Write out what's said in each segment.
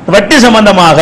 வட்டி சம்பந்தமாக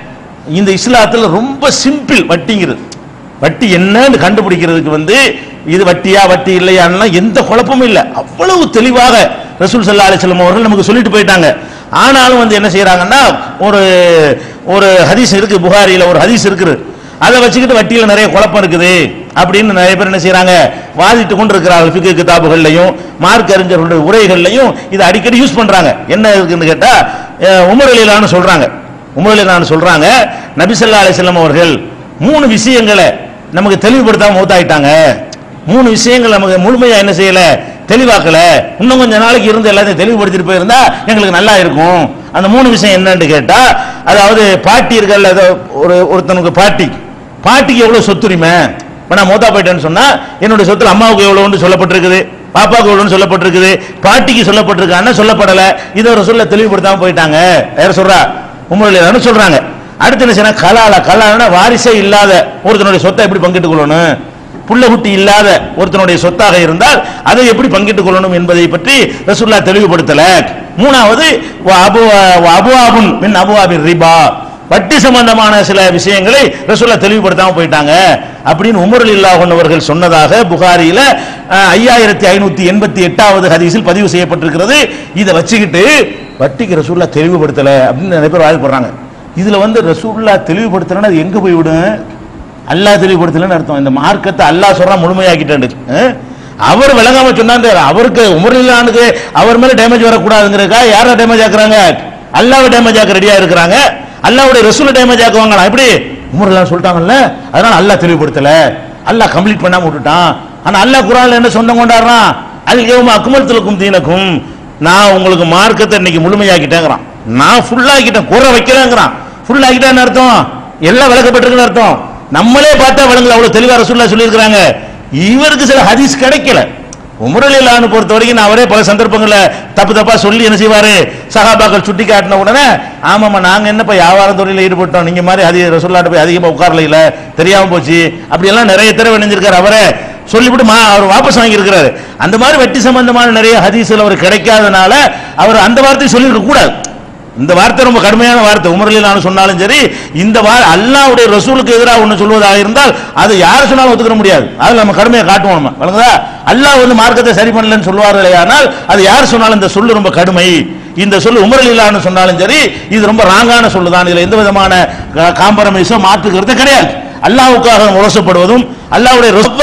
இந்த இஸ்லாத்துல ரொம்ப சிம்பிள் வட்டிங்கிறது வட்டி என்னன்னு கண்டுபிடிக்கிறதுக்கு வந்து இது வட்டியா வட்டி இல்லையான்னா எந்த குழப்பமும் இல்லை அவ்வளவு தெளிவாக ரசூல் சல்லா அலிஸ்லாம் அவர்கள் நமக்கு சொல்லிட்டு போயிட்டாங்க ஆனாலும் வந்து என்ன செய்யறாங்கன்னா ஒரு ஒரு ஹதீஸ் இருக்கு புகாரியில ஒரு ஹதீஸ் இருக்குது அதை வச்சுக்கிட்டு வட்டியில நிறைய குழப்பம் இருக்குது அப்படின்னு நிறைய பேர் என்ன செய்யறாங்க வாதிட்டு கொண்டு இருக்கிறார்கள் ஃபிக்கு கிதாபுகள்லையும் மார்க் அறிஞர்களுடைய உரைகள்லையும் இதை அடிக்கடி யூஸ் பண்றாங்க என்ன இருக்குன்னு கேட்டா அஹ், உமர் அலிலான்னு சொல்றாங்க உமர் அலிலான்னு சொல்றாங்க நபிசல்லா அலிஸ்லாம் அவர்கள் மூணு விஷயங்களை நமக்கு தெளிவுபடுத்தாம மூத்தாயிட்டாங்க மூணு விஷயங்கள் நமக்கு முழுமையா என்ன செய்யல தெளிவாக்கல இன்னும் கொஞ்ச நாளைக்கு இருந்து எல்லாத்தையும் தெளிவுபடுத்திட்டு போயிருந்தா எங்களுக்கு நல்லா இருக்கும் அந்த மூணு விஷயம் என்னன்னு கேட்டா அதாவது பாட்டி இருக்கல்ல ஏதோ ஒரு ஒருத்தனுக்கு பாட்டி பாட்டிக்கு எவ்வளவு சொத்துரிமை இப்ப நான் மூத்தா போயிட்டேன்னு சொன்னா என்னுடைய சொத்துல அம்மாவுக்கு எவ்வளவுன்னு சொல்லப்பட்டிருக்குது பாப்பாவுக்கு எவ்வளவுன்னு சொல்லப்பட்டிருக்குது பாட்டிக்கு சொல்லப்பட்டிருக்கான்னு சொல்லப்படல இதை ஒரு சொல்ல தெளிவுபடுத்தாம போயிட்டாங்க யார் சொல்றா உமரில் சொல்றாங்க அடுத்து என்ன செய்யணும் கலால கலாலனா வாரிசே இல்லாத ஒருத்தனுடைய சொத்தை எப்படி பங்கிட்டுக் கொள்ளணும் புள்ள குட்டி இல்லாத ஒருத்தனுடைய சொத்தாக இருந்தால் அதை எப்படி பங்கிட்டுக் கொள்ளணும் என்பதை பற்றி ரசூல்லா தெளிவுபடுத்தல மூணாவது வ அபு- வ அபுவாபுன் மின் அபுவாபின் ரிபா வட்டி சம்பந்தமான சில விஷயங்களை ரசூல்லா தெளிவுபடுத்தாம போயிட்டாங்க அப்படின்னு உமருல் இல்லா அவர்கள் சொன்னதாக புகாரியில ஐயாயிரத்தி ஐநூத்தி எண்பத்தி எட்டாவது ஹதீஸில் பதிவு செய்யப்பட்டிருக்கிறது இதை வச்சுக்கிட்டு வட்டிக்கு ரசூல்லா தெளிவுபடுத்தல அப்படின்னு நிறைய பேர் வாய்ப்படுறாங்க இதுல வந்து ரசூல்லா தெளிவுபடுத்தலன்னா அது எங்க போய் விடும் அல்லாஹ் தெளிவுபடுத்தலன்னு அர்த்தம் இந்த மார்க்கத்தை அல்லாஹ் சொல்றான் முழுமையாக்கிட்டாண்டு அஹ்? அவர் விளங்காம சொன்னாரு அவருக்கு உமரில்லானுக்கு அவர் மேல டேமேஜ் வரக்கூடாதுங்கிறக்கா யாரை டேமேஜ் ஆக்குறாங்க அல்லாவை டேமேஜ் ஆக்க ரெடியா இருக்கிறாங்க அல்லாவுடைய ரசூலை டேமேஜ் ஆக்குவாங்களா எப்படி உமர்லாம் சொல்லிட்டாங்கல்ல அதனால அல்லாஹ் தெளிவுபடுத்தல அல்லாஹ் கம்ப்ளீட் பண்ணாம விட்டுட்டான் ஆனா அல்லாஹ் குரான்ல என்ன சொந்தம் கொண்டாடுறான் அல் யௌம அக்மல்துலக்கும் தீனக்கும் நான் உங்களுக்கு மார்க்கத்தை இன்னைக்கு முழுமையாக்கிட்டேங்கிறான் நான் ஃபுல்லாக்கிட்டேன் குறை வைக்கிறேங்கிறான் ஃபுல்லாக்கிட்டேன்னு அர்த்தம் எல்லாம் விளக்கப்பட்டிருக்குன்னு அர்த்தம் நம்மளே பார்த்தா விளங்குது அவ்வளவு தெளிவா ரசூல்லா சொல்லியிருக்கிறாங்க இவருக்கு சில ஹதீஸ் கிடைக்கல உமரலிலான்னு பொறுத்த வரைக்கும் நான் அவரே பல சந்தர்ப்பங்கள்ல தப்பு தப்பா சொல்லி என்ன செய்வாரு சகாபாக்கள் சுட்டி காட்டின உடனே ஆமாமா நாங்க என்னப்பா வியாபாரம் தொழில ஈடுபட்டோம் நீங்க மாதிரி அதிக ரசூல்லாட்ட போய் அதிகமா உட்காரல இல்ல தெரியாம போச்சு அப்படி எல்லாம் நிறைய தடவை நினைஞ்சிருக்காரு அவரே சொல்லிவிட்டு மா அவர் வாபஸ் வாங்கியிருக்கிறாரு அந்த மாதிரி வட்டி சம்பந்தமான நிறைய ஹதீஸ்ல அவர் கிடைக்காதனால அவர் அந்த வார்த்தையை சொல்லிருக்க கூடாது இந்த வார்த்தை ரொம்ப கடுமையான வார்த்தை உமரில் நான் சொன்னாலும் சரி இந்த வார் அல்லாவுடைய ரசூலுக்கு எதிராக ஒன்று சொல்வதாக இருந்தால் அது யார் சொன்னாலும் ஒத்துக்கிற முடியாது அதில் நம்ம கடுமையை காட்டுவோம் நம்ம வழங்குதா அல்லாஹ் வந்து மார்க்கத்தை சரி பண்ணலன்னு சொல்வார்களே ஆனால் அது யார் சொன்னாலும் இந்த சொல்லு ரொம்ப கடுமை இந்த சொல்லு உமரில் இல்லான்னு சொன்னாலும் சரி இது ரொம்ப ராங்கான சொல்லு தான் இதுல எந்த விதமான காம்பரமைஸோ மாற்றுக்கிறது கிடையாது அல்லாவுக்காக உரசப்படுவதும் அல்லாவுடைய ரொம்ப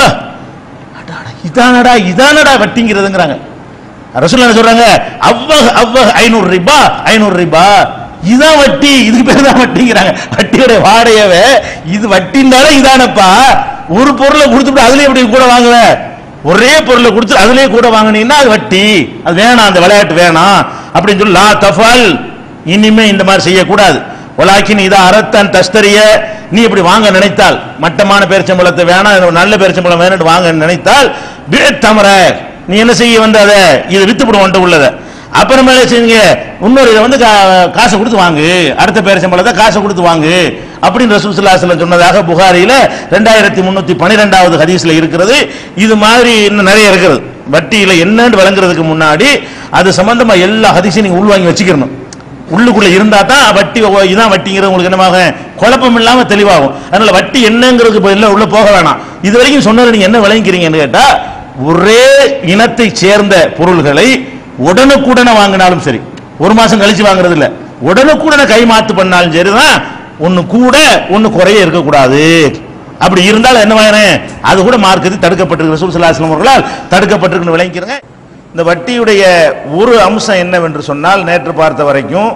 இதானடா இதானடா வட்டிங்கிறதுங்கிறாங்க ரசூல் என்ன சொல்றாங்க அவ்வக அவ்வக ஐநூறு ரிபா ஐநூறு ரிபா இதான் வட்டி இதுக்கு பேர் தான் வட்டிங்கிறாங்க வட்டியோட வாடையவே இது வட்டினால இதானப்பா ஒரு பொருளை கொடுத்துட்டு அதுலயே எப்படி கூட வாங்குவ ஒரே பொருளை கொடுத்து அதுலயே கூட வாங்குனீங்கன்னா அது வட்டி அது வேணாம் அந்த விளையாட்டு வேணாம் அப்படின்னு சொல்லி லா தஃபால் இனிமே இந்த மாதிரி செய்யக்கூடாது ஒலாக்கின் இதா அறத்தான் தஸ்தரிய நீ இப்படி வாங்க நினைத்தால் மட்டமான பேரிச்சம்பழத்தை வேணாம் நல்ல பேரிச்சம்பழம் வேணும்னு வாங்க நினைத்தால் தமர நீ என்ன செய்ய வந்து அதை இதை வித்துப்படும் வந்துட்டு உள்ளதை அப்புறமேல செய்யுங்க இன்னொரு இதை வந்து கா- காசை கொடுத்து வாங்கு அடுத்த பேரிச்சம்பழத்தை காசை கொடுத்து வாங்கு அப்படின்னு ரசூலுல்லாஹி சொன்னதாக புகாரியில ரெண்டாயிரத்தி முன்னூத்தி பன்னிரெண்டாவது ஹதீஸ்ல இருக்கிறது இது மாதிரி இன்னும் நிறைய இருக்கிறது வட்டியில என்னன்னு விளங்குறதுக்கு முன்னாடி அது சம்பந்தமா எல்லா ஹதீஸையும் நீங்க உள்வாங்கி வச்சுக்கணும் உள்ளுக்குள்ள இருந்தா தான் வட்டி ஓ, இதான் வட்டிங்கிறது உங்களுக்கு என்னமாக குழப்பம் இல்லாம தெளிவாகும் அதனால வட்டி என்னங்கிறதுக்கு இப்ப எல்லாம் உள்ள போக வேணாம் இது வரைக்கும் சொன்னது நீங்க என்ன விளங்கிக்கிறீங்கன்னு கேட்டா ஒரே இனத்தை சேர்ந்த பொருள்களை உடனுக்குடனே வாங்கினாலும் சரி ஒரு மாசம் கழிச்சு வாங்குறது இல்ல உடனுக்குடனே கை மாத்து பண்ணாலும் சரிதான் ஒண்ணு கூட ஒண்ணு குறைய இருக்கக்கூடாது அப்படி இருந்தால் என்ன வாங்கினேன் அது கூட மார்க்கத்தில் தடுக்கப்பட்டிருக்கு ரசூல் ஸல்லல்லாஹு அலைஹி வஸல்லம் அவர்களால் தடுக்கப்பட்டிருக்குன்னு விளங்கிக்கிறேங்க இந்த வட்டியுடைய ஒரு அம்சம் என்னவென்று சொன்னால் நேற்று பார்த்த வரைக்கும்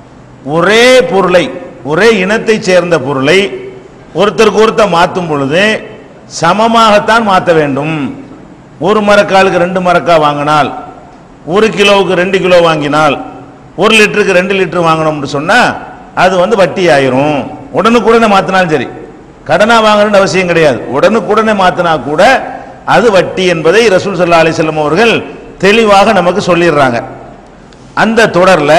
ஒரே பொருளை ஒரே இனத்தைச் சேர்ந்த பொருளை ஒருத்தருக்கு ஒருத்தர் மாற்றும் பொழுது சமமாகத்தான் மாற்ற வேண்டும் ஒரு மரக்காலுக்கு ரெண்டு மரக்கா வாங்கினால் ஒரு கிலோவுக்கு ரெண்டு கிலோ வாங்கினால் ஒரு லிட்டருக்கு ரெண்டு லிட்டர் வாங்கணும்னு சொன்னா அது வந்து வட்டி ஆயிரும் உடனுக்குடனே மாத்தினாலும் சரி கடனா வாங்கணும்னு அவசியம் கிடையாது உடனுக்குடனே மாத்தினா கூட அது வட்டி என்பதை ரசூல் சல்லா அலிசல்லம் அவர்கள் தெளிவாக நமக்கு சொல்லிடுறாங்க அந்த தொடர்ல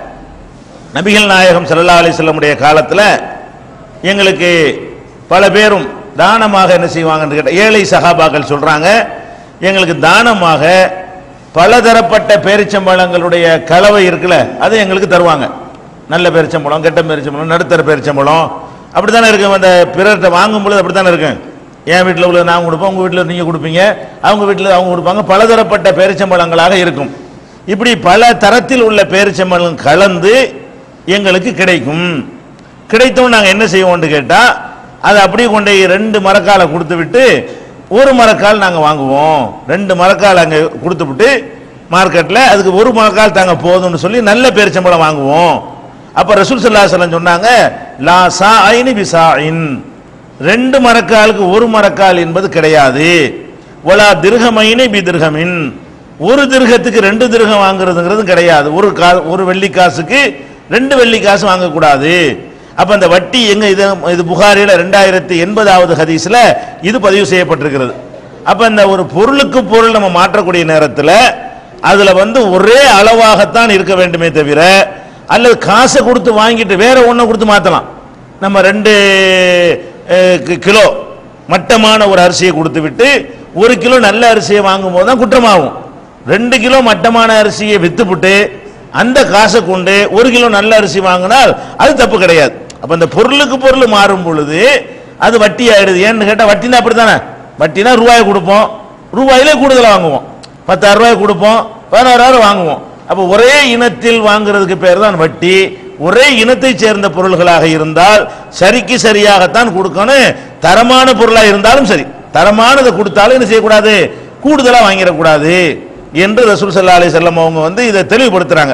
நபிகள் நாயகம் ஸல்லல்லாஹு அலைஹி வஸல்லமுடைய காலத்துல எங்களுக்கு பல பேரும் தானமாக என்ன செய்வாங்கன்னு கேட்ட ஏழை சகாபாக்கள் சொல்றாங்க எங்களுக்கு தானமாக பலதரப்பட்ட பேரிச்சம்பழங்களுடைய கலவை இருக்குல்ல அதை எங்களுக்கு தருவாங்க நல்ல பேரிச்சம்பழம் கெட்ட பேரிச்சம்பழம் நடுத்தர பேரிச்சம்பழம் அப்படி தானே இருக்கும் அந்த பிறர்கிட்ட வாங்கும் பொழுது அப்படி தானே இருக்கும் என் வீட்டில் உள்ள நான் கொடுப்போம் உங்கள் வீட்டில் நீங்கள் கொடுப்பீங்க அவங்க வீட்டில் அவங்க கொடுப்பாங்க பலதரப்பட்ட பேரிச்சம்பழங்களாக இருக்கும் இப்படி பல தரத்தில் உள்ள பேரிச்சம்பழம் கலந்து எங்களுக்கு கிடைக்கும் கிடைத்தோம் நாங்கள் என்ன செய்வோம்னு கேட்டால் அதை அப்படியே கொண்டு போய் ரெண்டு மரக்காலை கொடுத்து விட்டு ஒரு மரக்கால் நாங்கள் வாங்குவோம் ரெண்டு மரக்கால் அங்கே கொடுத்து விட்டு மார்க்கெட்டில் அதுக்கு ஒரு மரக்கால் தாங்க போதும்னு சொல்லி நல்ல பேரிச்சம்பழம் வாங்குவோம் அப்போ ரசூல் ஸல்லல்லாஹு அலைஹி வஸல்லம் சொன்னாங்க லா சா ஐனி பிசாயின் ரெண்டு மரக்காலுக்கு ஒரு மரக்கால் என்பது கிடையாது ஒலா திருகமைனி பி திருகமின் ஒரு திருகத்துக்கு ரெண்டு திருகம் வாங்குறதுங்கிறது கிடையாது ஒரு கா ஒரு வெள்ளி காசுக்கு ரெண்டு வெள்ளி காசு வாங்கக்கூடாது அப்ப அந்த வட்டி எங்க இது இது புகாரில ரெண்டாயிரத்தி எண்பதாவது ஹதீஸ்ல இது பதிவு செய்யப்பட்டிருக்கிறது அப்ப இந்த ஒரு பொருளுக்கு பொருள் நம்ம மாற்றக்கூடிய நேரத்தில் அதுல வந்து ஒரே அளவாகத்தான் இருக்க வேண்டுமே தவிர அல்லது காசை கொடுத்து வாங்கிட்டு வேற ஒன்றை கொடுத்து மாத்தலாம் நம்ம ரெண்டு அஹ், கி- கிலோ மட்டமான ஒரு அரிசியை கொடுத்து விட்டு ஒரு கிலோ நல்ல அரிசியை வாங்கும் போது தான் குற்றமாகும் ரெண்டு கிலோ மட்டமான அரிசியை வித்துப்புட்டு அந்த காசை கொண்டு ஒரு கிலோ நல்ல அரிசி வாங்கினால் அது தப்பு கிடையாது அப்ப இந்த பொருளுக்கு பொருள் மாறும் பொழுது அது வட்டி ஆயிடுது ஏன்னு கேட்டா வட்டினா அப்படித்தானே வட்டினா ரூபாய் கொடுப்போம் ரூபாயிலே கூடுதலா வாங்குவோம் பத்தாயிரம் ரூபாய் கொடுப்போம் பதினாறாயிரம் வாங்குவோம் அப்ப ஒரே இனத்தில் வாங்குறதுக்கு பேர் தான் வட்டி ஒரே இனத்தை சேர்ந்த பொருள்களாக இருந்தால் சரிக்கு சரியாகத்தான் கொடுக்கணும் தரமான பொருளா இருந்தாலும் சரி தரமானதை கொடுத்தாலும் என்ன செய்யக்கூடாது கூடுதலா வாங்கிடக்கூடாது என்று ரசூல் ஸல்லல்லாஹு அலைஹி வஸல்லம் அவங்க வந்து இதை தெளிவுபடுத்துறாங்க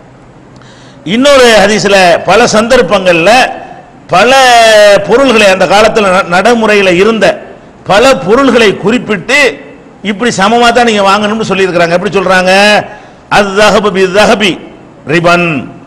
இன்னொரு ஹதீஸ்ல பல சந்தர்ப்பங்கள்ல பல பொருள்களை அந்த காலத்தில் ந- நடைமுறையில இருந்த பல பொருள்களை குறிப்பிட்டு இப்படி சமமா தான் நீங்க வாங்கணும்னு சொல்லியிருக்கிறாங்க எப்படி சொல்றாங்க அது தகபு பி தகபி ரிபன்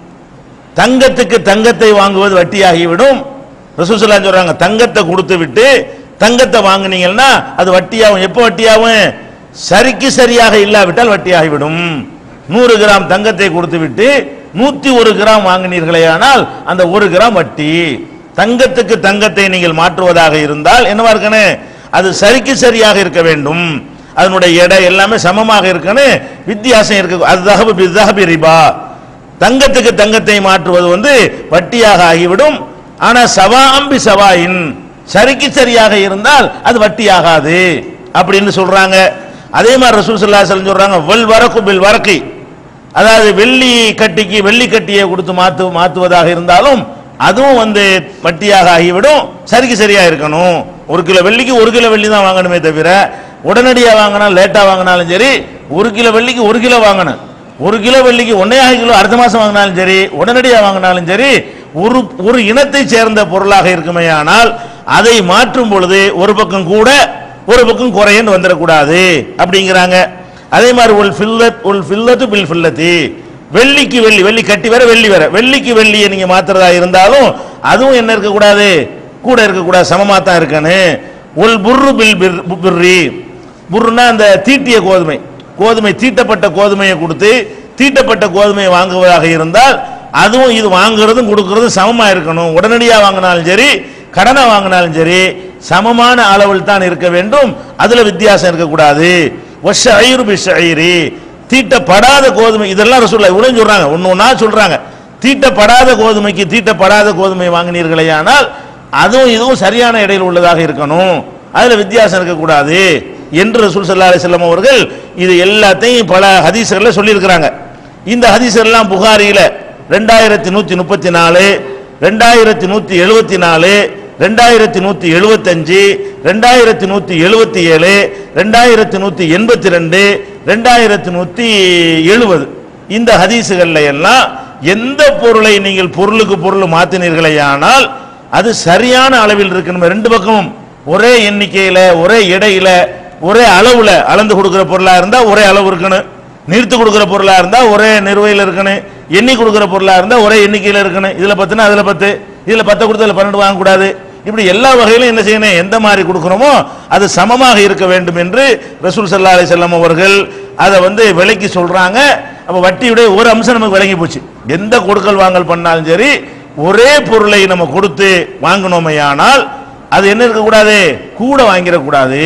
தங்கத்துக்கு தங்கத்தை வாங்குவது வட்டியாகிவிடும் ரசூசல்லா சொல்றாங்க தங்கத்தை கொடுத்து விட்டு தங்கத்தை வாங்குனீங்கன்னா அது வட்டியாகும் எப்போ வட்டியாகும் சரிக்கு சரியாக இல்லாவிட்டால் வட்டியாகிவிடும் நூறு கிராம் தங்கத்தை கொடுத்து விட்டு நூத்தி ஒரு கிராம் வாங்கினீர்களேயானால் அந்த ஒரு கிராம் வட்டி தங்கத்துக்கு தங்கத்தை நீங்கள் மாற்றுவதாக இருந்தால் என்னவா இருக்கணும் அது சரிக்கு சரியாக இருக்க வேண்டும் அதனுடைய எடை எல்லாமே சமமாக இருக்கணும் வித்தியாசம் இருக்கு அது தகபு தகபி ரிபா தங்கத்துக்கு தங்கத்தை மாற்றுவது வந்து வட்டியாக ஆகிவிடும் ஆனா சவாம்பி சவாயின் சரிக்கு சரியாக இருந்தால் அது வட்டியாகாது அப்படின்னு சொல்றாங்க அதே மாதிரி ரசூல் ஸல்லல்லாஹு அலைஹி வஸல்லம் சொல்றாங்க வல் வரக்கு பில் வரக்கி அதாவது வெள்ளி கட்டிக்கு வெள்ளி கட்டியை கொடுத்து மாத்து மாத்துவதாக இருந்தாலும் அதுவும் வந்து வட்டியாக ஆகிவிடும் சரிக்கு சரியா இருக்கணும் ஒரு கிலோ வெள்ளிக்கு ஒரு கிலோ வெள்ளி தான் வாங்கணுமே தவிர உடனடியாக வாங்கினா லேட்டா வாங்கினாலும் சரி ஒரு கிலோ வெள்ளிக்கு ஒரு கிலோ வாங்கணும் ஒரு கிலோ வெள்ளிக்கு ஒன்னே கிலோ அடுத்த மாசம் வாங்கினாலும் சரி உடனடியாக வாங்கினாலும் சரி ஒரு ஒரு இனத்தை சேர்ந்த பொருளாக இருக்குமே ஆனால் அதை மாற்றும் பொழுது ஒரு பக்கம் கூட ஒரு பக்கம் குறையன்னு வந்துடக்கூடாது அப்படிங்கிறாங்க அதே மாதிரி உல் ஃபில்லத் உல் ஃபில்லத்து பில் ஃபில்லத்தி வெள்ளிக்கு வெள்ளி வெள்ளி கட்டி வேற வெள்ளி வேற வெள்ளிக்கு வெள்ளியை நீங்க மாத்துறதா இருந்தாலும் அதுவும் என்ன இருக்கக்கூடாது கூட இருக்கக்கூடாது சமமா தான் இருக்கணும் உல் புர்ரு பில் பிர் பிர்ரி புர்ருனா அந்த தீட்டிய கோதுமை கோதுமை தீட்டப்பட்ட கோதுமையை கொடுத்து தீட்டப்பட்ட கோதுமையை வாங்குவதாக இருந்தால் அதுவும் இது வாங்குறதும் கொடுக்கறதும் சமமா இருக்கணும் உடனடியாக வாங்கினாலும் சரி கடனை வாங்கினாலும் சரி சமமான அளவில் தான் இருக்க வேண்டும் அதுல வித்தியாசம் இருக்கக்கூடாது ஒஷயிரு பிஷயிரி தீட்டப்படாத கோதுமை இதெல்லாம் ரசூல்லா இவ்வளவு சொல்றாங்க ஒன்னு ஒண்ணா சொல்றாங்க தீட்டப்படாத கோதுமைக்கு தீட்டப்படாத கோதுமை வாங்கினீர்களே ஆனால் அதுவும் இதுவும் சரியான இடையில் உள்ளதாக இருக்கணும் அதுல வித்தியாசம் இருக்கக்கூடாது என்று ரசூல் ஸல்லல்லாஹு அலைஹி வஸல்லம் அவர்கள் இது எல்லாத்தையும் பல ஹதீஸ்கள்ல சொல்லியிருக்கிறாங்க இந்த ஹதீஸ்கள் எல்லாம் புகாரியில ரெண்டாயிரத்தி நூத்தி முப்பத்தி நாலு ரெண்டாயிரத்தி நூத்தி எழுபத்தி நாலு ரெண்டாயிரத்தி நூத்தி எழுபத்தஞ்சு ரெண்டாயிரத்தி நூத்தி எழுபத்தி ஏழு ரெண்டாயிரத்தி நூத்தி எண்பத்தி ரெண்டு ரெண்டாயிரத்தி நூத்தி எழுபது இந்த ஹதீஸுகள்ல எல்லாம் எந்த பொருளை நீங்கள் பொருளுக்கு பொருள் மாத்தினீர்களேயானால் அது சரியான அளவில் இருக்கணும் ரெண்டு பக்கமும் ஒரே எண்ணிக்கையில ஒரே எடையில ஒரே அளவுல அளந்து கொடுக்கிற பொருளா இருந்தா ஒரே அளவு இருக்கணும் நிறுத்து கொடுக்கிற பொருளா இருந்தா ஒரே நிறுவையில் இருக்கணும் எண்ணி கொடுக்கிற பொருளா இருந்தா ஒரே எண்ணிக்கையில இருக்கணும் இதுல பத்துனா அதுல பத்து இதுல பத்தை கொடுத்து அதுல பன்னெண்டு வாங்கக்கூடாது இப்படி எல்லா வகையிலும் என்ன செய்யணும் எந்த மாதிரி கொடுக்கிறோமோ அது சமமாக இருக்க வேண்டும் என்று ரசூல் சல்லா அலி செல்லம் அவர்கள் அதை வந்து விலைக்கு சொல்றாங்க அப்ப வட்டியுடைய ஒரு அம்சம் நமக்கு விளங்கி போச்சு எந்த கொடுக்கல் வாங்கல் பண்ணாலும் சரி ஒரே பொருளை நம்ம கொடுத்து வாங்கினோமையானால் அது என்ன இருக்கக்கூடாது கூட வாங்கிடக்கூடாது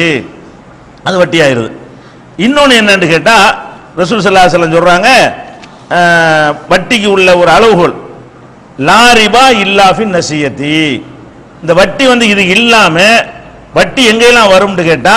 அது வட்டி ஆயிருது இன்னொன்று என்னன்னு கேட்டா ரசூல் சல்லா சொல்றாங்க அஹ், வட்டிக்கு உள்ள ஒரு அளவுகோல் லாரிபா இல்லாஃபின் நசியத்தி இந்த வட்டி வந்து இது இல்லாம வட்டி எங்கெல்லாம் வரும்னு கேட்டா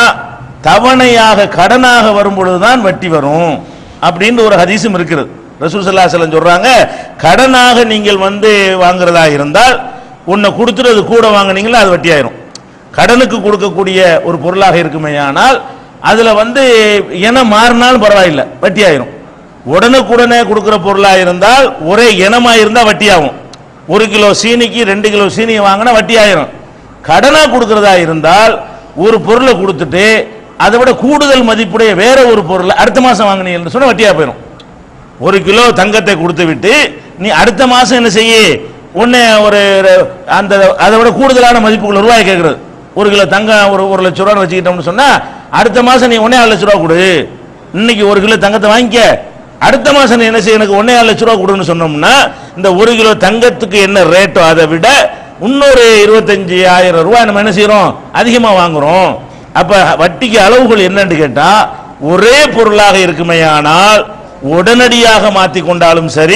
தவணையாக கடனாக வரும் பொழுதுதான் வட்டி வரும் அப்படின்னு ஒரு ஹதீஸும் இருக்கிறது ரசூல் ஸல்லல்லாஹு அலைஹி வஸல்லம் சொல்றாங்க கடனாக நீங்கள் வந்து வாங்குறதா இருந்தால் உன்னை கொடுத்துறது கூட வாங்குனீங்களா அது வட்டி ஆயிரும் கடனுக்கு கொடுக்கக்கூடிய ஒரு பொருளாக இருக்குமேயானால் அதுல வந்து இனம் மாறினாலும் பரவாயில்லை வட்டி ஆயிரும் உடனுக்குடனே கொடுக்கிற பொருளா இருந்தால் ஒரே இனமா இருந்தா வட்டி ஆகும் ஒரு கிலோ சீனிக்கு ரெண்டு கிலோ சீனி வாங்கினா வட்டி ஆயிரும் கடனா கொடுக்கறதா இருந்தால் ஒரு பொருளை கொடுத்துட்டு அதை விட கூடுதல் மதிப்புடைய வேற ஒரு பொருளை அடுத்த மாசம் வாங்கினீங்கன்னு சொன்னா வட்டியா போயிடும் ஒரு கிலோ தங்கத்தை கொடுத்து விட்டு நீ அடுத்த மாசம் என்ன செய்ய உன்னை ஒரு அந்த அதை விட கூடுதலான மதிப்புகள் ரூபாய் கேட்கறது ஒரு கிலோ தங்கம் ஒரு ஒரு லட்ச ரூபா வச்சுக்கிட்டோம்னு சொன்னா அடுத்த மாசம் நீ ஒன்னே லட்ச ரூபா கொடு இன்னைக்கு ஒரு கிலோ தங்கத்தை வாங்கிக்க அடுத்த மாசம் நீ என்ன செய்ய எனக்கு ஒன்னே லட்ச ரூபா கொடுன்னு சொன்னோம்னா இந்த ஒரு கிலோ தங்கத்துக்கு என்ன ரேட்டோ அதை விட இன்னொரு இருபத்தஞ்சு ஆயிரம் ரூபாய் நம்ம என்ன செய்யறோம் அதிகமா வாங்குறோம் அப்ப வட்டிக்கு அளவுகள் என்னன்னு கேட்டா ஒரே பொருளாக இருக்குமேயானால் உடனடியாக மாத்தி கொண்டாலும் சரி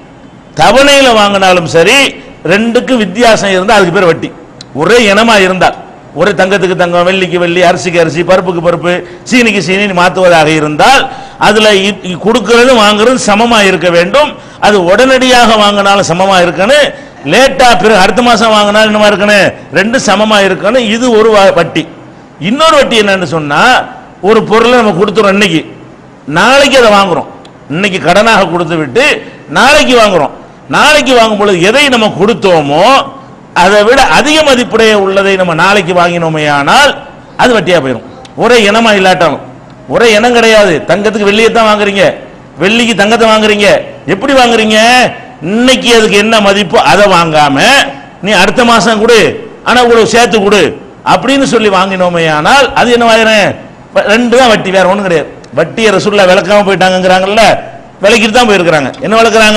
தவணையில வாங்கினாலும் சரி ரெண்டுக்கும் வித்தியாசம் இருந்தால் அதுக்கு பேர் வட்டி ஒரே இனமா இருந்தால் ஒரே தங்கத்துக்கு தங்கம் வெள்ளிக்கு வெள்ளி அரிசிக்கு அரிசி பருப்புக்கு பருப்பு சீனிக்கு சீனி மாற்றுவதாக இருந்தால் அதுல இ- இ- கொடுக்கறதும் வாங்குறதும் சமமா இருக்க வேண்டும் அது உடனடியாக வாங்கினாலும் சமமா இருக்கணும் லேட்டா பிறகு அடுத்த மாசம் வாங்கினாலும் என்னமா இருக்கணும் ரெண்டும் சமமா இருக்கணும் இது ஒரு வ- வட்டி இன்னொரு வட்டி என்னன்னு சொன்னா ஒரு பொருளை நம்ம கொடுத்துறோம் இன்னைக்கு நாளைக்கு அதை வாங்குறோம் இன்னைக்கு கடனாக கொடுத்து விட்டு நாளைக்கு வாங்குறோம் நாளைக்கு வாங்கும் பொழுது எதை நம்ம கொடுத்தோமோ அதை விட அதிக மதிப்புடைய உள்ளதை நம்ம நாளைக்கு வாங்கினோமே ஆனால் அது வட்டியா போயிடும் ஒரே இனமா இல்லாட்டாலும் ஒரே இனம் கிடையாது தங்கத்துக்கு வெள்ளியை தான் வாங்குறீங்க வெள்ளிக்கு தங்கத்தை வாங்குறீங்க எப்படி வாங்குறீங்க இன்னைக்கு அதுக்கு என்ன மதிப்போ அதை வாங்காம நீ அடுத்த மாசம் கொடு ஆனா இவ்வளவு சேர்த்து கொடு அப்படின்னு சொல்லி வாங்கினோமே ஆனால் அது என்ன ஆயிரும் வ- ரெண்டு தான் வட்டி வேற ஒண்ணும் கிடையாது வட்டியை ரசூல்லா விளக்காம போயிட்டாங்கங்கிறாங்கல்ல விளக்கிட்டு தான் போயிருக்கிறாங்க என்ன விளக்குறாங்க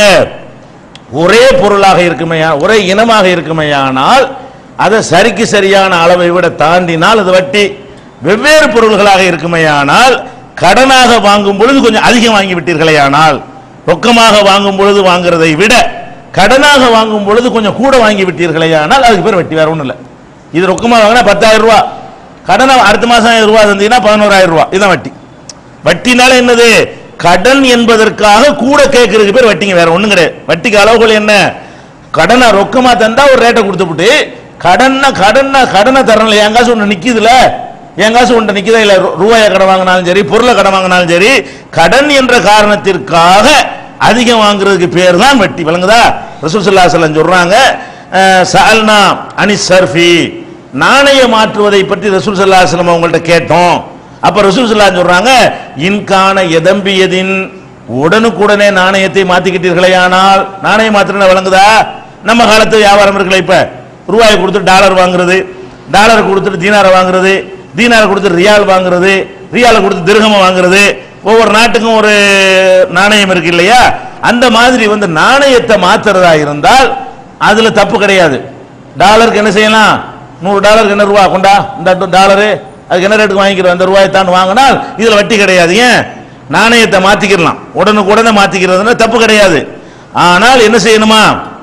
ஒரே பொருளாக இருக்குமே ஒரே இனமாக இருக்குமேயானால் அதை சரிக்கு சரியான அளவை விட தாண்டினால் அது வட்டி வெவ்வேறு பொருள்களாக இருக்குமேயானால் கடனாக வாங்கும் பொழுது கொஞ்சம் அதிகம் வாங்கி விட்டீர்களேயானால் ரொக்கமாக வாங்கும் பொழுது வாங்குறதை விட கடனாக வாங்கும் பொழுது கொஞ்சம் கூட வாங்கி விட்டீர்களேயானால் அதுக்கு பேர் வட்டி வேற ஒண்ணும் இல்லை இது ரொக்கமாக வாங்கினா பத்தாயிரம் ரூபாய் கடனை அடுத்த மாசம் ஆயிரம் ரூபாய் தந்தீங்கன்னா பதினோராயிரம் ரூபாய் இதுதான் வட்டி வட்டினால என்னது கடன் என்பதற்காக கூட கேட்கறதுக்கு பேர் வட்டிங்க வேற ஒண்ணும் கிடையாது வட்டிக்கு அளவுகள் என்ன கடனை ரொக்கமா தந்தா ஒரு ரேட்டை கொடுத்துப்புட்டு கடன்னா கடன்னா கடனை தரல என் காசு ஒன்று நிக்குதுல என் காசு ஒன்று நிக்குதா இல்ல ரூ- ரூபாயை கடன் வாங்கினாலும் சரி பொருளை கடன் வாங்கினாலும் சரி கடன் என்ற காரணத்திற்காக அதிகம் வாங்குறதுக்கு பேர் தான் வட்டி விளங்குதா ரசூல் ஸல்லல்லாஹு அலைஹி வஸல்லம் சொல்றாங்க அஹ், சஅல்னா அனி சர்ஃபி நாணய மாற்றுவதை பற்றி ரசூல் ஸல்லல்லாஹு அலைஹி வஸல்லம் அவங்கள்ட்ட கேட்டோம் அப்ப ரசூல் ஸல்லல்லாஹு அலைஹி சொல்றாங்க இன்கான எதம்பியதின் உடனுக்குடனே நாணயத்தை மாத்திக்கிட்டீர்களேயானால் நாணயம் மாத்திரம் வழங்குதா நம்ம காலத்து வியாபாரம் இருக்குல்ல இப்ப ரூபாயை கொடுத்து டாலர் வாங்குறது டாலர் கொடுத்துட்டு தீனாரை வாங்குறது தீனாரை கொடுத்து ரியால் வாங்குறது ரியாலை கொடுத்து திருகம வாங்குறது ஒவ்வொரு நாட்டுக்கும் ஒரு நாணயம் இருக்கு இல்லையா அந்த மாதிரி வந்து நாணயத்தை மாத்துறதா இருந்தால் அதுல தப்பு கிடையாது டாலருக்கு என்ன செய்யலாம் நூறு டாலருக்கு என்ன ரூபா கொண்டா இந்த டாலரு அதுக்கு என்ன ரேட்டுக்கு வாங்கிக்கிறோம் அந்த ரூபாயை தான் வாங்கினால் இதுல வட்டி கிடையாது ஏன் நாணயத்தை மாத்திக்கிடலாம் உடனுக்குடனே மாத்திக்கிறதுனா தப்பு கிடையாது ஆனால் என்ன செய்யணுமா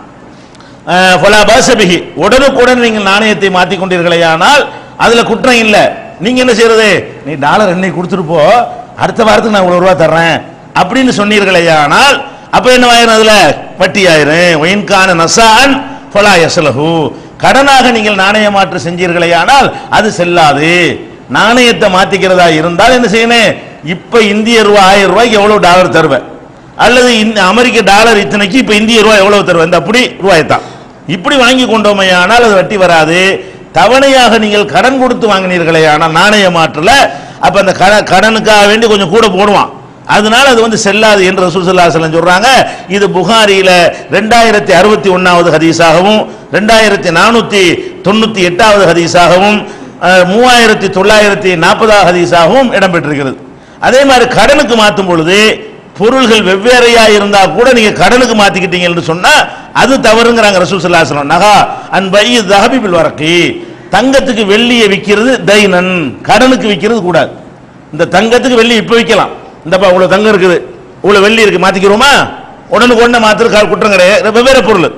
அஹ், ஃபலா பாசபிகி உடனுக்குடன் நீங்கள் நாணயத்தை மாற்றிக் கொண்டீர்களேயானால் அதுல குற்றம் இல்ல நீங்க என்ன செய்யறது நீ டாலர் என்னை கொடுத்துட்டு போ அடுத்த வாரத்துக்கு நான் இவ்வளவு ரூபா தர்றேன் அப்படின்னு சொன்னீர்களேயானால் அப்ப என்ன ஆயிரும் அதுல வட்டி ஆயிரும் ஒயின்கான நசான் ஃபலா யஸ்லஹு கடனாக நீங்கள் நாணய மாற்று செஞ்சீர்களேயானால் அது செல்லாது நாணயத்தை மாத்திக்கிறதா இருந்தால் என்ன செய்யணும் இப்ப இந்திய ரூபாய் ஆயிரம் ரூபாய்க்கு எவ்வளவு டாலர் தருவேன் அல்லது இந்த அமெரிக்க டாலர் இத்தனைக்கு இப்ப இந்திய ரூபாய் எவ்வளவு தருவேன் இந்த அப்படி ரூபாய் தான் இப்படி வாங்கி கொண்டோமையானால் அது வட்டி வராது தவணையாக நீங்கள் கடன் கொடுத்து வாங்கினீர்களே ஆனால் நாணய மாற்றல அப்ப அந்த கட- கடனுக்காக வேண்டி கொஞ்சம் கூட போடுவான் அதனால அது வந்து செல்லாது என்று ரசூல் ஸல்லல்லாஹு அலைஹி வஸல்லம் சொல்றாங்க இது புகாரியில ரெண்டாயிரத்தி அறுபத்தி ஒன்னாவது ஹதீஸாகவும் ரெண்டாயிரத்தி நானூத்தி தொண்ணூத்தி எட்டாவது ஹதீஸாகவும் அஹ், மூவாயிரத்தி தொள்ளாயிரத்தி நாற்பதாவது ஹதீஸாகவும் இடம்பெற்றிருக்கிறது அதே மாதிரி கடனுக்கு மாற்றும் பொழுது பொருள்கள் வெவ்வேறையா இருந்தா கூட நீங்க கடனுக்கு மாத்திக்கிட்டீங்கன்னு சொன்னா அது தவறுங்கிறாங்க ரசூல் ஸல்லல்லாஹு அலைஹி வஸல்லம் நகா அன் பை தஹபி பில் வரக்கி தங்கத்துக்கு வெள்ளியை விக்கிறது தைனன் கடனுக்கு விக்கிறது கூடாது இந்த தங்கத்துக்கு வெள்ளி இப்ப விற்கலாம் இந்தப்பா இவ்வளவு தங்கம் இருக்குது இவ்வளவு வெள்ளி இருக்கு மாத்திக்கிறோமா உடனுக்கு உடனே மாத்துறது குற்றம் கிடையாது வெவ்வேறு பொருள்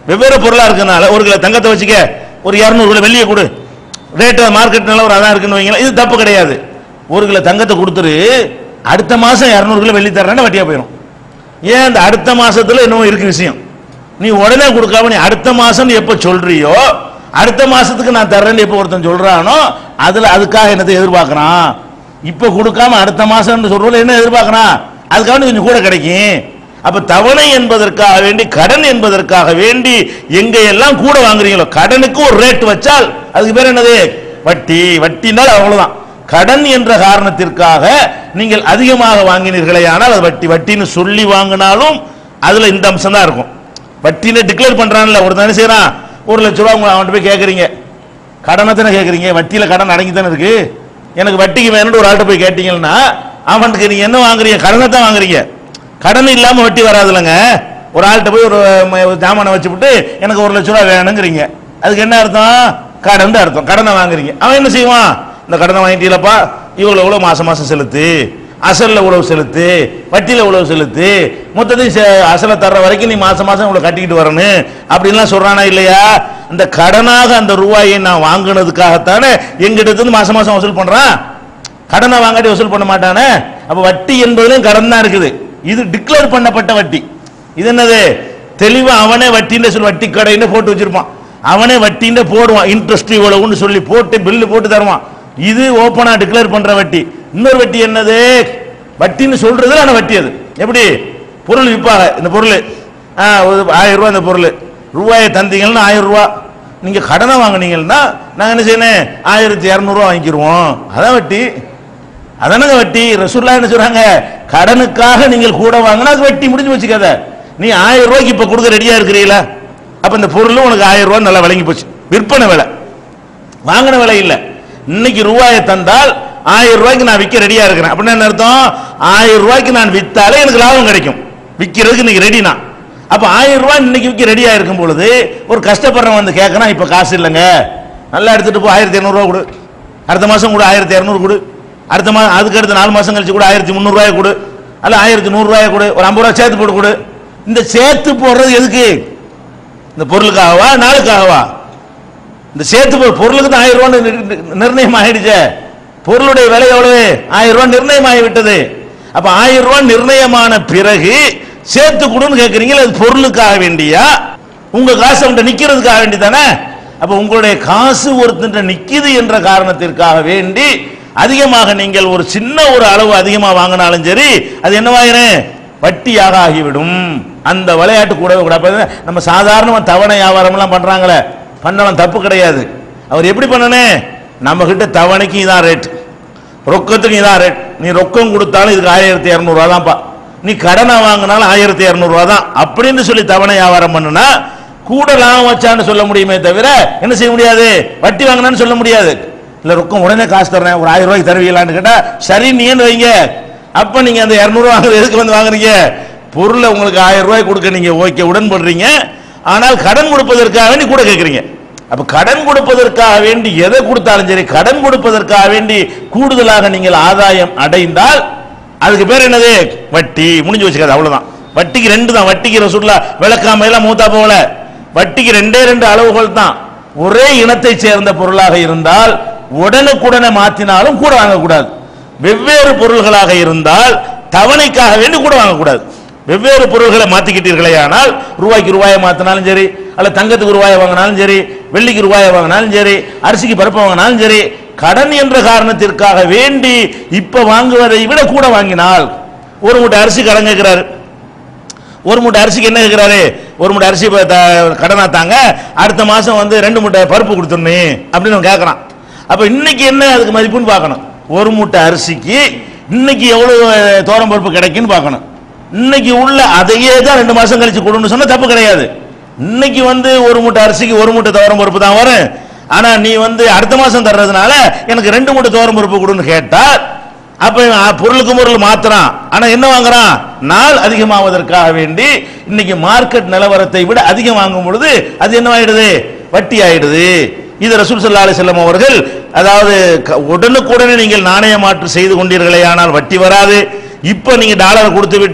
வெவ்வேறு பொருளா இருக்கனால ஒரு கிலோ தங்கத்தை வச்சுக்க ஒரு இரநூறு கிலோ வெள்ளியை கொடு ரேட்டு மார்க்கெட் நிலவரம் அதான் இருக்குன்னு வைங்களேன் இது தப்பு கிடையாது ஒரு கிலோ தங்கத்தை கொடுத்துரு அடுத்த மாசம் இரநூறு கிலோ வெள்ளி தர்றேன்னு வட்டியா போயிடும் ஏன் அந்த அடுத்த மாசத்துல என்னவோ இருக்கு விஷயம் நீ உடனே கொடுக்காம நீ அடுத்த மாசம் எப்ப சொல்றியோ அடுத்த மாசத்துக்கு நான் தர்றேன்னு எப்ப ஒருத்தன் சொல்றானோ அதுல அதுக்காக என்னத்தை எதிர்பார்க்கறான் இப்ப கொடுக்காம அடுத்த மாசம் சொல்றோம் என்ன எதிர்பார்க்கறான் அதுக்காக நீ கொஞ்சம் கூட கிடைக்கும் அப்ப தவணை என்பதற்காக வேண்டி கடன் என்பதற்காக வேண்டி எங்க எல்லாம் கூட வாங்குறீங்களோ கடனுக்கு ஒரு ரேட் வச்சால் அதுக்கு பேர் என்னது வட்டி வட்டினால் அவ்வளவுதான் கடன் என்ற காரணத்திற்காக நீங்கள் அதிகமாக வாங்கினீர்களே ஆனால் அது வட்டி வட்டின்னு சொல்லி வாங்கினாலும் அதுல இந்த அம்சம் தான் இருக்கும் வட்டின்னு டிக்ளேர் பண்றான்ல ஒரு தானே செய்யறான் ஒரு லட்ச ரூபா உங்க அவன்கிட்ட போய் கேட்குறீங்க கடனை தானே கேட்குறீங்க வட்டியில் கடன் அடங்கி தானே இருக்கு எனக்கு வட்டிக்கு வேணும்னு ஒரு ஆள்கிட்ட போய் கேட்டீங்கன்னா அவனுக்கு நீங்க என்ன வாங்குறீங்க கடனை தான் வாங்குறீங்க கடன் இல்லாம வட்டி வராதுலங்க ஒரு ஆள்கிட்ட போய் ஒரு ம- ஒரு ஜாமானை வச்சுவிட்டு எனக்கு ஒரு லட்ச ரூபா வேணுங்கிறீங்க அதுக்கு என்ன அர்த்தம் கடன் அர்த்தம் கடனை வாங்குறீங்க அவன் என்ன செய்வான் இந்த கடனை வாங்கிட்டீங்களப்பா இவ்வளவு இவ்வளவு மாசம் மாசம் செலுத்து அசல்ல இவ்வளவு செலுத்து வட்டியில இவ்வளவு செலுத்து மொத்தத்தையும் செ- அசலை தர்ற வரைக்கும் நீ மாசம் மாசம் இவ்வளவு கட்டிக்கிட்டு வரணும் அப்படின்லாம் சொல்றானா இல்லையா இந்த கடனாக அந்த ரூபாயை நான் வாங்குனதுக்காகத்தானே எங்கிட்ட இருந்து மாசம் மாசம் வசூல் பண்றான் கடனை வாங்காட்டி வசூல் பண்ண மாட்டானே அப்ப வட்டி என்பதுலயும் கடன் தான் இருக்குது இது டிக்ளேர் பண்ணப்பட்ட வட்டி இது என்னது தெளிவா அவனே வட்டின்னு சொல்லி வட்டி கடைன்னு போட்டு வச்சிருப்பான் அவனே வட்டின்னு போடுவான் இன்ட்ரெஸ்ட் இவ்வளவுன்னு சொல்லி போட்டு பில்லு போட்டு தருவான் இது ஓப்பனா டிக்ளேர் பண்ற வட்டி இன்னொரு வட்டி என்னது வட்டின்னு சொல்றதுல ஆனா வட்டி அது எப்படி பொருள் விற்பாங்க இந்த பொருள் ஆ, ஒரு ஆயிரம் ரூபாய் இந்த பொருள் ரூபாயை தந்தீங்கன்னா ஆயிரம் ரூபாய் நீங்க கடனை வாங்குனீங்கன்னா நாங்க என்ன செய்யணும் ஆயிரத்தி இரநூறுவா வாங்கிக்கிருவோம் அதான் வட்டி அதானங்க வட்டி ரசூல்லா என்ன சொல்றாங்க கடனுக்காக நீங்கள் கூட வாங்கினா அது வட்டி முடிஞ்சு வச்சுக்காத நீ ஆயிரம் ரூபாய்க்கு இப்ப கொடுக்க ரெடியா இருக்கிறீங்களா அப்ப இந்த பொருளும் உனக்கு ஆயிரம் ரூபாய் நல்லா விளங்கி போச்சு விற்பனை விலை வாங்கின விலை இல்ல இன்னைக்கு ரூபாயை தந்தால் ஆயிரம் ரூபாய்க்கு நான் விற்க ரெடியா இருக்கிறேன் அப்படின்னா என்ன அர்த்தம் ஆயிரம் ரூபாய்க்கு நான் வித்தாலே எனக்கு லாபம் கிடைக்கும் விற்கிறதுக்கு இன்னைக்கு ரெடி நான் அப்ப ஆயிரம் ரூபாய் இன்னைக்கு விற்க ரெடியா இருக்கும் பொழுது ஒரு கஷ்டப்படுறவன் வந்து கேட்கறான் இப்ப காசு இல்லைங்க நல்லா எடுத்துட்டு போ ஆயிரத்தி இரநூறுவா கொடு அடுத்த மாசம் கூட ஆயிரத்தி இரநூறு கொடு அடுத்த மாதம் அதுக்கு அடுத்த நாலு மாசம் கழிச்சு கூட ஆயிரத்தி முந்நூறுவாயை கொடு அல்ல ஆயிரத்தி நூறுரூவாயை கொடு ஒரு ஐம்பது ரூபாய் சேர்த்து போட்டு கொடு இந்த சேர்த்து போடுறது எதுக்கு இந்த பொருளுக்காகவா நாளுக்காகவா இந்த சேர்த்து பொருள் பொருளுக்கு தான் ஆயிரம் ரூபாய் நிர்~ நிர்ணயம் ஆயிடுச்சே பொருளுடைய விலை எவ்வளவு ஆயிரம் ரூபாய் நிர்ணயம் ஆகிவிட்டது அப்ப ஆயிரம் ரூபாய் நிர்ணயமான பிறகு சேர்த்து கொடுன்னு கேட்கறீங்களா அது பொருளுக்காக வேண்டியா உங்க காசு அவன்கிட்ட நிக்கிறதுக்காக வேண்டி தானே அப்ப உங்களுடைய காசு ஒருத்தன் நிக்குது என்ற காரணத்திற்காக வேண்டி அதிகமாக நீங்கள் ஒரு சின்ன ஒரு அளவு அதிகமா வாங்கினாலும் சரி அது என்னவாயிரும் வட்டியாக ஆகிவிடும் அந்த விளையாட்டு கூடவே கூடாது நம்ம சாதாரணமா தவணை வியாபாரம்லாம் பண்றாங்களே பண்ணலாம் தப்பு கிடையாது அவர் எப்படி பண்ணனே நம்ம கிட்ட தவணைக்கு இதான் ரேட் ரொக்கத்துக்கு இதான் ரேட் நீ ரொக்கம் கொடுத்தாலும் இதுக்கு ஆயிரத்தி இரநூறுவா தான்ப்பா நீ கடனை வாங்கினாலும் ஆயிரத்தி இரநூறுவா தான் அப்படின்னு சொல்லி தவணை வியாபாரம் பண்ணுனா கூட லாபம் வச்சான்னு சொல்ல முடியுமே தவிர என்ன செய்ய முடியாது வட்டி வாங்கினான்னு சொல்ல முடியாது இல்ல ரொக்கம் உடனே காசு தர்றேன் ஒரு ஆயிரம் ரூபாய்க்கு தருவீங்களான்னு கேட்டா சரி நீன்னு வைங்க அப்ப நீங்க அந்த இரநூறுவா வாங்குறது எதுக்கு வந்து வாங்குறீங்க பொருளை உங்களுக்கு ஆயிரம் ரூபாய் கொடுக்க நீங்க ஓகே உடன்படுறீங்க ஆனால் கடன் கொடுப்பதற்காக வேண்டி கூட கேட்குறீங்க அப்ப கடன் கொடுப்பதற்காக வேண்டி எதை கொடுத்தாலும் சரி கடன் கொடுப்பதற்காக வேண்டி கூடுதலாக நீங்கள் ஆதாயம் அடைந்தால் அதுக்கு பேர் என்னது வட்டி முடிஞ்சு வச்சுக்காது அவ்வளவுதான் வட்டிக்கு ரெண்டு தான் வட்டிக்கு ரசூல்லா விளக்காம எல்லாம் மூத்தா போகல வட்டிக்கு ரெண்டே ரெண்டு அளவுகள் தான் ஒரே இனத்தை சேர்ந்த பொருளாக இருந்தால் உடனுக்குடனே மாத்தினாலும் கூட வாங்கக்கூடாது வெவ்வேறு பொருள்களாக இருந்தால் தவணைக்காக வேண்டி கூட வாங்கக்கூடாது வெவ்வேறு பொருள்களை மாத்திக்கிட்டீர்களே ஆனால் ரூபாய்க்கு ரூபாயை மாத்தினாலும் சரி அல்ல தங்கத்துக்கு ரூபாயை வாங்கினாலும் சரி வெள்ளிக்கு ரூபாயை வாங்கினாலும் சரி அரிசிக்கு பருப்பு வாங்கினாலும் சரி கடன் என்ற காரணத்திற்காக வேண்டி இப்ப வாங்குவதை விட கூட வாங்கினால் ஒரு மூட்டை அரிசி கடன் கேட்கிறாரு ஒரு மூட்டை அரிசிக்கு என்ன கேட்கிறாரு ஒரு மூட்டை அரிசி இப்ப த- கடனா தாங்க அடுத்த மாசம் வந்து ரெண்டு மூட்டை பருப்பு கொடுத்துருன்னு அப்படின்னு அவன் கேட்கறான் அப்ப இன்னைக்கு என்ன அதுக்கு மதிப்புன்னு பார்க்கணும் ஒரு மூட்டை அரிசிக்கு இன்னைக்கு எவ்வளவு தோரம் பருப்பு கிடைக்குன்னு பார்க்கணும் இன்னைக்கு உள்ள அதையே தான் ரெண்டு மாசம் கழிச்சு கொடுன்னு சொன்னா தப்பு கிடையாது இன்னைக்கு வந்து ஒரு மூட்டை அரிசிக்கு ஒரு மூட்டை துவரம் பருப்பு தான் வரும் ஆனா நீ வந்து அடுத்த மாசம் தர்றதுனால எனக்கு ரெண்டு மூட்டை துவரம் பருப்பு கொடுன்னு கேட்டா அப்ப இவன் அ- பொருளுக்கு பொருள் மாத்துறான் ஆனா என்ன வாங்குறான் நாள் அதிகமாவதற்காக வேண்டி இன்னைக்கு மார்க்கெட் நிலவரத்தை விட அதிகம் வாங்கும் பொழுது அது என்ன ஆயிடுது வட்டி ஆயிடுது இது ரசூல் ஸல்லல்லாஹு அலைஹி வஸல்லம் அவர்கள் அதாவது க- உடனுக்குடனே நீங்கள் நாணய மாற்று செய்து கொண்டீர்களே ஆனால் வட்டி வராது இப்ப நீங்க டாலர் கொடுத்து விட்டு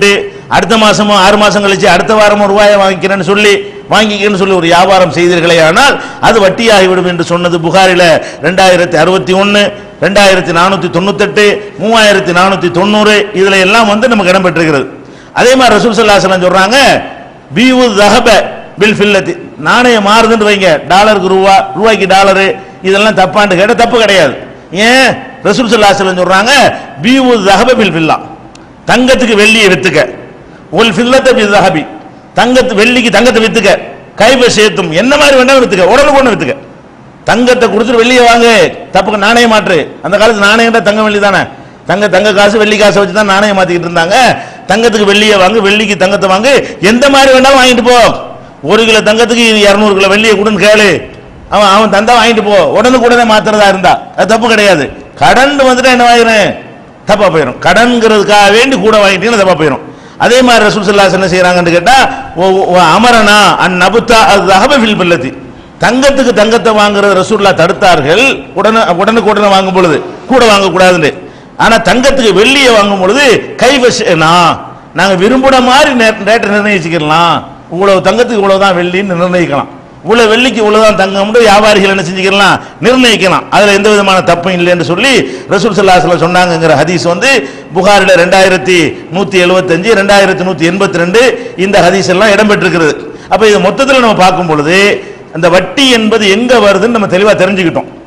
அடுத்த மாசமோ ஆறு மாசம் கழிச்சு அடுத்த வாரமோ ரூபாயை வாங்கிக்கிறேன்னு சொல்லி வாங்கிக்கிறேன்னு சொல்லி ஒரு வியாபாரம் செய்தீர்களே ஆனால் அது வட்டியாகிவிடும் என்று சொன்னது புகாரில ரெண்டாயிரத்தி அறுபத்தி ஒன்று ரெண்டாயிரத்தி நானூற்றி தொண்ணூத்தெட்டு மூவாயிரத்தி நானூற்றி தொண்ணூறு இதுல எல்லாம் வந்து நமக்கு இடம் பெற்றிருக்கிறது அதே மாதிரி ரசூல் சல்லாஹலம் சொல்றாங்க பீவு தஹப பில் ஃபில்லத்தி நாணயம் மாறுதுன்னு வைங்க டாலருக்கு ரூபா ரூபாய்க்கு டாலரு இதெல்லாம் தப்பான்னு கேட்ட தப்பு கிடையாது ஏன் ரசூல் சல்லாஹலம் சொல்றாங்க பீவு தஹப பில் ஃபில்லா தங்கத்துக்கு வெள்ளியை வித்துக்க உல் ஃபில்லத்தை பில் தஹபி தங்கத்து வெள்ளிக்கு தங்கத்தை வித்துக்க கைப சேர்த்தும் என்ன மாதிரி வேணாலும் வித்துக்க உடலுக்கு ஒன்று வித்துக்க தங்கத்தை கொடுத்துட்டு வெள்ளியை வாங்கு தப்புக்கு நாணயம் மாற்று அந்த காலத்து நாணயம் தங்க வெள்ளி தானே தங்க தங்க காசு வெள்ளி காசை வச்சு தான் நாணயம் மாத்திக்கிட்டு இருந்தாங்க தங்கத்துக்கு வெள்ளியை வாங்கு வெள்ளிக்கு தங்கத்தை வாங்கு எந்த மாதிரி வேணாலும் வாங்கிட்டு போ ஒரு கிலோ தங்கத்துக்கு இரநூறு கிலோ வெள்ளியை கொடுன்னு கேளு அவன் அவன் தந்தா வாங்கிட்டு போ உடனுக்கு உடனே மாத்துறதா இருந்தா அது தப்பு கிடையாது கடன் வந்துட்டு என்ன ஆயிரும் தப்பா போயிடும் கடன்கிறதுக்காக வேண்டி கூட வாங்கிட்டீங்கன்னா தப்பா போயிடும் அதே மாதிரி ரசூல் சல்லாஸ் என்ன செய்யறாங்கன்னு கேட்டா ஓ- ஓ அமரனா அந் நபுத்தா அது அகபபில் பல்லத்தி தங்கத்துக்கு தங்கத்தை வாங்குறது ரசூல்லா தடுத்தார்கள் உடனே உடனுக்கு உடனே வாங்கும் பொழுது கூட வாங்கக்கூடாதுன்னு ஆனா தங்கத்துக்கு வெள்ளியை வாங்கும் பொழுது கைவசனா நாங்க விரும்புற மாதிரி நே- ரேட்டை நிர்ணயிச்சுக்கலாம் இவ்வளவு தங்கத்துக்கு இவ்வளவுதான் வெள்ளின்னு நிர்ணயிக்கலாம் இவ்வளவு வெள்ளிக்கு இவ்வளவுதான் தங்கம்னு வியாபாரிகள் என்ன செஞ்சுக்கலாம் நிர்ணயிக்கலாம் அதுல எந்த விதமான தப்பும் இல்லைன்னு சொல்லி ரசூல் சல்லாஹ் சொன்னாங்கங்கிற ஹதீஸ் வந்து புகாரில ரெண்டாயிரத்தி நூத்தி எழுபத்தஞ்சு ரெண்டாயிரத்தி நூத்தி எண்பத்தி ரெண்டு இந்த ஹதீஸ் எல்லாம் இடம்பெற்றிருக்கிறது அப்ப இது மொத்தத்தில் நம்ம பார்க்கும் பொழுது அந்த வட்டி என்பது எங்க வருதுன்னு நம்ம தெளிவா தெரிஞ்சுக்கிட்டோம்